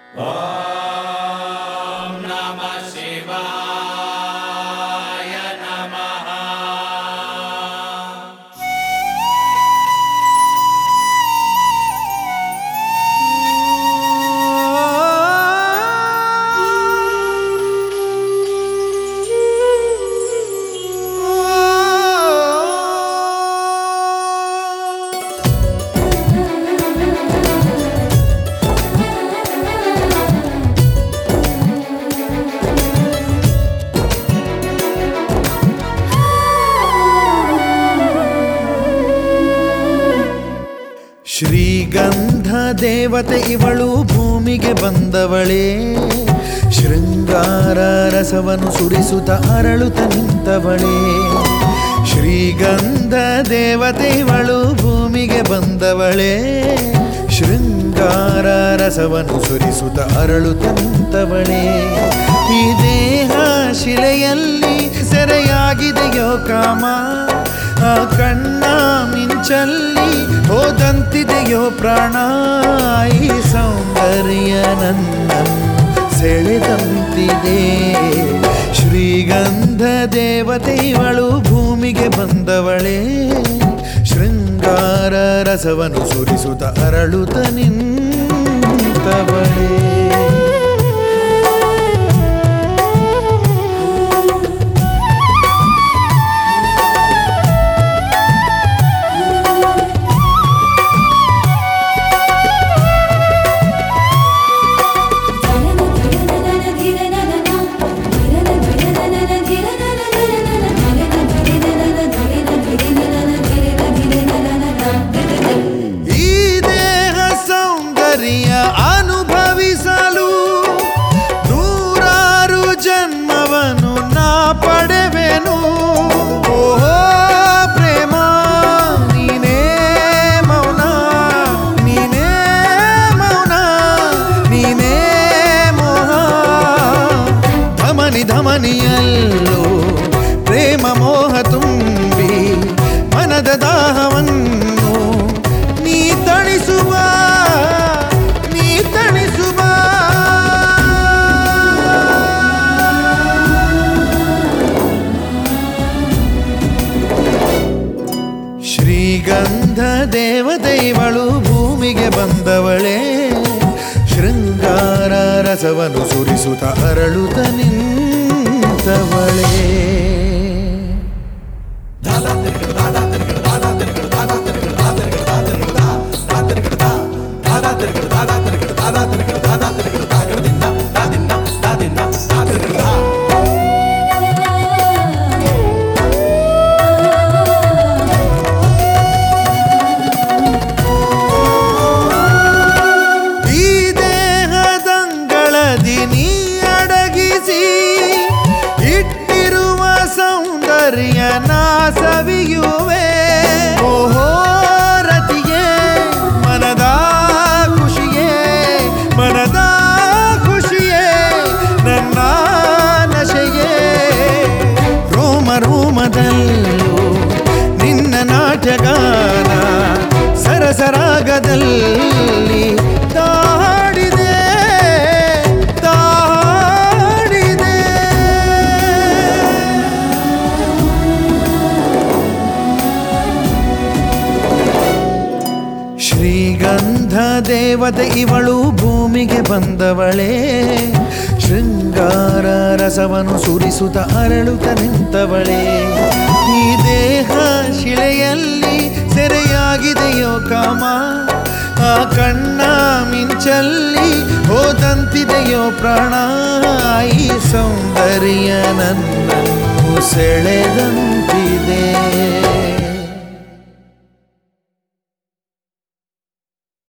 ಶ್ರೀಗಂಧ ದೇವತೆ ಇವಳು ಭೂಮಿಗೆ ಬಂದವಳೇ ಶೃಂಗಾರ ರಸವನ್ನು ಸುರಿಸುತ್ತ ಅರಳುತ್ತ ನಿಂತವಳೇ ಶ್ರೀಗಂಧ ದೇವತೆ ಇವಳು ಭೂಮಿಗೆ ಬಂದವಳೇ ಶೃಂಗಾರ ರಸವನ್ನು ಸುರಿಸುತ್ತ ಅರಳುತ್ತ ನಿಂತವಳೇ ಈ ದೇಹ ಶಿಲೆಯಲ್ಲಿ ಸೆರೆಯಾಗಿದೆಯೋ ಕಾಮ ಆ ಕಣ್ಣ ಮಿಂಚಲ್ಲಿ ಹೋದಂತಿದೆಯೋ ಪ್ರಾಣ ಈ ಸೌಂದರ್ಯ ನನ್ನನ್ನು ಸೆಳೆದಂತಿದೆ ಶ್ರೀಗಂಧ ದೇವತೆ ಇವಳು ಭೂಮಿಗೆ ಬಂದವಳೇ ಶೃಂಗಾರ ರಸವನ್ನು ಸುರಿಸುತ್ತ ಅರಳುತ್ತ ನಿಂತವಳೇ ಈ ದೇಹ ಸೌಂದರ್ಯ ಅನುಭವಿಸಲು ನೂರಾರು ಜನ್ಮವನ್ನು ನಾ ಪಡೆವೆನು ಓಹೋ ಪ್ರೇಮ ನೀನೇ ಮೌನ ನೀನೇ ಮೌನ ನೀನೇ ಮೋಹ ಧಮನಿ ಧಮನಿಯಲ್ಲೂ ಪ್ರೇಮ ಮೋಹ ತುಂಬಿ ಮನದ ದಾಹವನ್ನು ನೀ ತಣಿಸುವ ನೀ ತಣಿಸುವ ಶ್ರೀಗಂಧ ದೇವತೆಯವಳು ಭೂಮಿಗೆ ಬಂದವಳೇ ಶೃಂಗಾರ ರಸವನ್ನು ಸುರಿಸುತ್ತ ಅರಳುತ್ತ ನಿಂತವಳೇ ಈ ದೇಹದಂಗಳದಿ ನೀ ಅಡಗಿಸಿ ಇಟ್ಟಿರುವ ಸೌಂದರ್ಯ ನಾ ಸವಿಯುವೆ ಓಹೋ ರತಿಯೇ ಮನದ ಖುಷಿಯೇ ಮನದ ಖುಷಿಯೇ ನನ್ನ ನಶೆಯೇ ರೋಮ ರೋಮದಲ್ಲೂ ನಿನ್ನ ನಾಟ್ಯಗಾನ ಸರಸರಾಗದಲ್ಲಿ ತಾಡಿದೆ ತಾಡಿದೆ ಶ್ರೀಗಂಧ ದೇವತೆ ಇವಳು ಭೂಮಿಗೆ ಬಂದವಳೇ ಶೃಂಗಾರ ರಸವನ್ನು ಸುರಿಸುತ್ತ ಅರಳುತ್ತ ನಿಂತವಳೇ ಈ ದೇಹ ಶಿಲೆಯಲ್ಲಿ ಸೆರೆಯಾಗಿದೆಯೋ ಕಾಮ ಆ ಕಣ್ಣ ಮಿಂಚಲ್ಲಿ ಹೋದಂತಿದೆಯೋ ಪ್ರಾಣ ಈ ಸೌಂದರ್ಯ ನನ್ನನ್ನು ಸೆಳೆದಂತಿದೆ